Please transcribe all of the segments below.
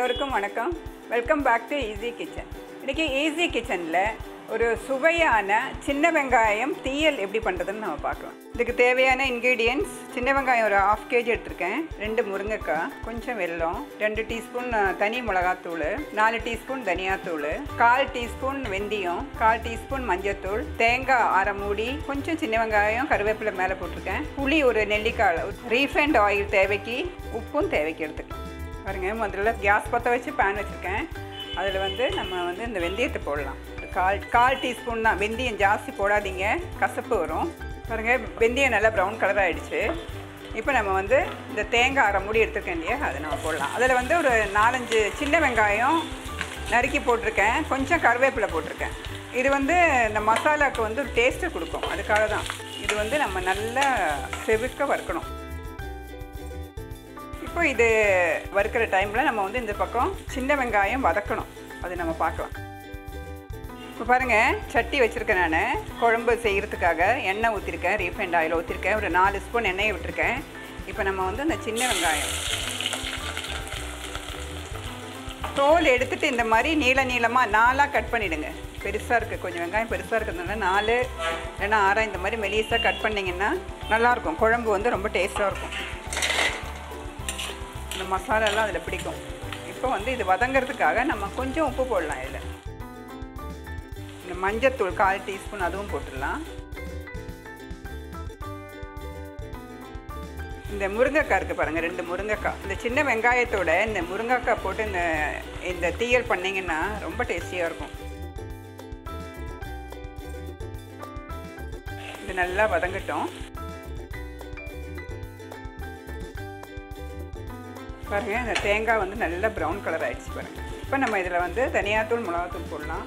எல்லோருக்கும் வணக்கம் welcome back to easy kitchen இன்றைக்கி ஈஸி கிச்சனில் ஒரு சுவையான சின்ன வெங்காயம் தீயல் எப்படி பண்ணுறதுன்னு நம்ம பார்க்கலாம் இதுக்கு தேவையான இன்க்ரீடியன்ட்ஸ் சின்ன வெங்காயம் ஒரு ஆஃப் கேஜி எடுத்திருக்கேன் ரெண்டு முருங்கைக்காய் கொஞ்சம் வெல்லம் ரெண்டு டீஸ்பூன் தனி மிளகாத்தூள் நாலு டீஸ்பூன் தனியாத்தூள் கால் டீஸ்பூன் வெந்தயம் கால் டீஸ்பூன் மஞ்சத்தூள் தேங்காய் அரை மூடி கொஞ்சம் சின்ன வெங்காயம் கருவேப்பிலை மேலே போட்டிருக்கேன் புளி ஒரு நெல்லிக்காய் ரீஃபைண்ட் ஆயில் தேவைக்கு உப்பும் தேவைக்கு எடுத்துக்கலாம் பாருங்க முதல்ல கேஸ் பற்ற வச்சு பேன் வச்சுருக்கேன் அதில் வந்து நம்ம வந்து இந்த வெந்தயத்தை போடலாம் ஒரு கால் கால் டீஸ்பூன் தான் வெந்தயம் ஜாஸ்தி போடாதீங்க கசப்பு வரும் பாருங்க வெந்தயம் நல்லா ப்ரௌன் கலர் ஆகிடுச்சு இப்போ நம்ம வந்து இந்த தேங்காய் அரை மூடி எடுத்துருக்கேன் இல்லையா அதை நம்ம போடலாம் அதில் வந்து ஒரு நாலஞ்சு சின்ன வெங்காயம் நறுக்கி போட்டிருக்கேன் கொஞ்சம் கருவேப்பிலை போட்டிருக்கேன் இது வந்து இந்த மசாலாவுக்கு வந்து ஒரு டேஸ்ட்டு கொடுக்கும் அதுக்காக தான் இது வந்து நம்ம நல்லா செவுக்க வறுக்கணும் இப்போ இது வறுக்கிற டைமில் நம்ம வந்து இந்த பக்கம் சின்ன வெங்காயம் வதக்கணும் அது நம்ம பார்க்கலாம் இப்போ பாருங்கள் சட்டி வச்சுருக்கேன் நான் குழம்பு செய்கிறதுக்காக எண்ணெய் ஊற்றிருக்கேன் ரீஃபைண்ட் ஆயில் ஊற்றிருக்கேன் ஒரு நாலு ஸ்பூன் எண்ணெயை விட்டுருக்கேன் இப்போ நம்ம வந்து அந்த சின்ன வெங்காயம் தோல் எடுத்துட்டு இந்த மாதிரி நீள நீளமாக நாலாக கட் பண்ணிவிடுங்க பெருசாக இருக்குது கொஞ்சம் வெங்காயம் பெருசாக இருக்கிறதுனால நாலு இல்லைன்னா ஆறாக இந்த மாதிரி மெலிசாக கட் பண்ணிங்கன்னா நல்லாயிருக்கும் குழம்பு வந்து ரொம்ப டேஸ்ட்டாக இருக்கும் இந்த மசாலாலாம் அதில் பிடிக்கும் இப்போ வந்து இது வதங்கிறதுக்காக நம்ம கொஞ்சம் உப்பு போடலாம் இதில் இந்த மஞ்சத்தூள் கால் டீஸ்பூன் அதுவும் போட்டுடலாம் இந்த முருங்கைக்காய் இருக்குது பாருங்கள் ரெண்டு முருங்கைக்காய் இந்த சின்ன வெங்காயத்தோட இந்த முருங்கைக்காய் போட்டு இந்த இந்த தீயல் பண்ணிங்கன்னா ரொம்ப டேஸ்டியாக இருக்கும் இது நல்லா வதங்கட்டும் பாருங்கள் இந்த தேங்காய் வந்து நல்லா ப்ரௌன் கலர் ஆகிடுச்சு பாருங்கள் இப்போ நம்ம இதில் வந்து தனியாத்தூள் மிளகாத்தூள் போடலாம்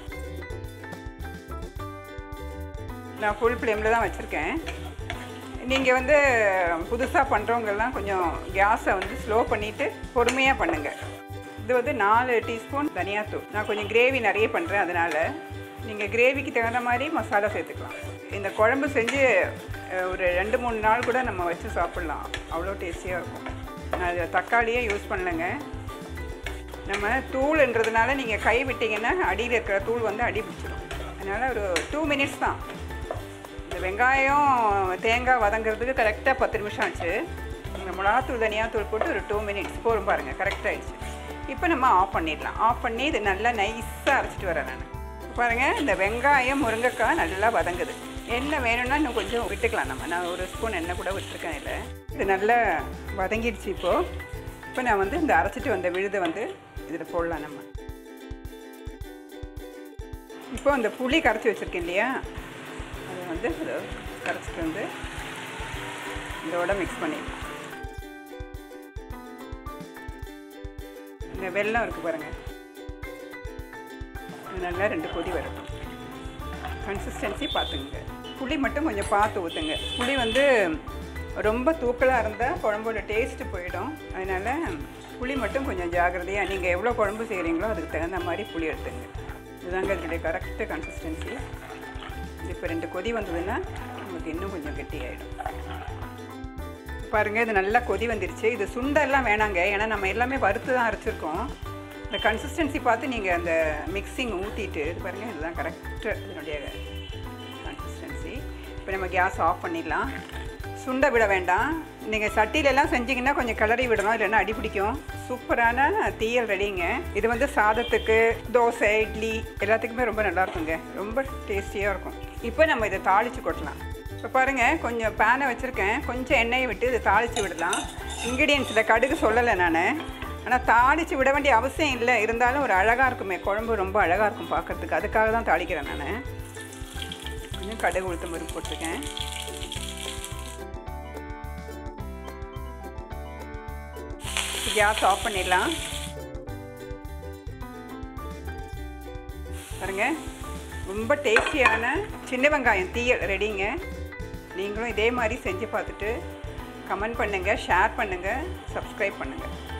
நான் ஃபுல் ஃப்ளேமில் தான் வச்சுருக்கேன் நீங்கள் வந்து புதுசாக பண்ணுறவங்கெல்லாம் கொஞ்சம் கேஸை வந்து ஸ்லோ பண்ணிவிட்டு பொறுமையாக பண்ணுங்கள் இது வந்து நாலு டீஸ்பூன் தனியாத்தூள் நான் கொஞ்சம் கிரேவி நிறைய பண்ணுறேன் அதனால் நீங்கள் கிரேவிக்கு தகுந்த மாதிரி மசாலா சேர்த்துக்கலாம் இந்த குழம்பு செஞ்சு ஒரு ரெண்டு மூணு நாள் கூட நம்ம வச்சு சாப்பிட்லாம் அவ்வளோ டேஸ்டியாக இருக்கும் நான் இதில் தக்காளியே யூஸ் பண்ணலைங்க நம்ம தூள்ன்றதுனால நீங்கள் கை விட்டிங்கன்னா அடியில் இருக்கிற தூள் வந்து அடி பிடிச்சிடும் அதனால் ஒரு டூ மினிட்ஸ் தான் இந்த வெங்காயம் தேங்காய் வதங்கிறதுக்கு கரெக்டாக பத்து நிமிஷம் ஆச்சு இந்த மிளகாத்தூள் தனியாத்தூள் போட்டு ஒரு டூ மினிட்ஸ் போரும் பாருங்கள் கரெக்டாக ஆயிடுச்சு இப்போ நம்ம ஆஃப் பண்ணிடலாம் ஆஃப் பண்ணி இது நல்லா நைஸாக அரைச்சிட்டு வரேன் நான் பாருங்கள் இந்த வெங்காயம் முருங்கைக்காய் நல்லா வதங்குது எண்ணெய் வேணும்னா இன்னும் கொஞ்சம் விட்டுக்கலாம் நம்ம நான் ஒரு ஸ்பூன் எண்ணெய் கூட விட்டுருக்கேன் இதில் இது நல்லா வதங்கிடுச்சு இப்போது இப்போ நான் வந்து இந்த அரைச்சிட்டு வந்த விழுதை வந்து இதில் போடலாம் நம்ம இப்போ இந்த புளி கரைச்சி வச்சுருக்கேன் இல்லையா அதை வந்து இதை கரைச்சிட்டு வந்து இதோட மிக்ஸ் பண்ணிடலாம் இந்த வெல்லம் இருக்குது பாருங்கள் இது நல்லா ரெண்டு கொதி வரட்டும் கன்சிஸ்டன்சி பார்த்துங்க புளி மட்டும் கொஞ்சம் பார்த்து ஊற்றுங்க புளி வந்து ரொம்ப தூக்கலாக இருந்தால் குழம்போட டேஸ்ட்டு போயிடும் அதனால் புளி மட்டும் கொஞ்சம் ஜாகிரதையாக நீங்கள் எவ்வளோ குழம்பு செய்கிறீங்களோ அதுக்கு தகுந்த மாதிரி புளி எடுத்துங்க இதுதாங்க இதனுடைய கரெக்டு கன்சிஸ்டன்சி இப்போ ரெண்டு கொதி வந்ததுன்னா நமக்கு இன்னும் கொஞ்சம் கெட்டியாயிடும் பாருங்கள் இது நல்லா கொதி வந்துருச்சு இது சுண்டெல்லாம் வேணாங்க ஏன்னா நம்ம எல்லாமே வறுத்து தான் அரைச்சிருக்கோம் இந்த கன்சிஸ்டன்சி பார்த்து நீங்கள் அந்த மிக்சிங் ஊற்றிட்டு இது பாருங்கள் இதுதான் கரெக்டு இதனுடைய கன்சிஸ்டன்சி இப்போ நம்ம கேஸ் ஆஃப் பண்ணிடலாம் சுண்டை விட வேண்டாம் நீங்கள் சட்டியிலலாம் செஞ்சிங்கன்னா கொஞ்சம் கிளறி விடணும் இல்லைன்னா அடி பிடிக்கும் சூப்பரான தீயல் ரெடிங்க இது வந்து சாதத்துக்கு தோசை இட்லி எல்லாத்துக்குமே ரொம்ப நல்லா இருக்குங்க ரொம்ப டேஸ்டியாக இருக்கும் இப்போ நம்ம இதை தாளித்து கொட்டலாம் இப்போ பாருங்கள் கொஞ்சம் பேனை வச்சுருக்கேன் கொஞ்சம் எண்ணெயை விட்டு இதை தாளித்து விடலாம் இன்க்ரீடியன்ஸில் கடுகு சொல்லலை நான் ஆனால் தாளித்து விட வேண்டிய அவசியம் இல்லை இருந்தாலும் ஒரு அழகாக இருக்குமே குழம்பு ரொம்ப அழகாக இருக்கும் பார்க்குறதுக்கு அதுக்காக தான் தாளிக்கிறேன் நான் கொஞ்சம் கடுகு உளுத்தம் பருப்பு போட்டிருக்கேன் கேஸ் ஆஃப் பண்ணிடலாம் பாருங்க ரொம்ப டேஸ்டியான சின்ன வெங்காயம் தீயல் ரெடிங்க நீங்களும் இதே மாதிரி செஞ்சு பார்த்துட்டு கமெண்ட் பண்ணுங்கள் ஷேர் பண்ணுங்கள் சப்ஸ்கிரைப் பண்ணுங்கள்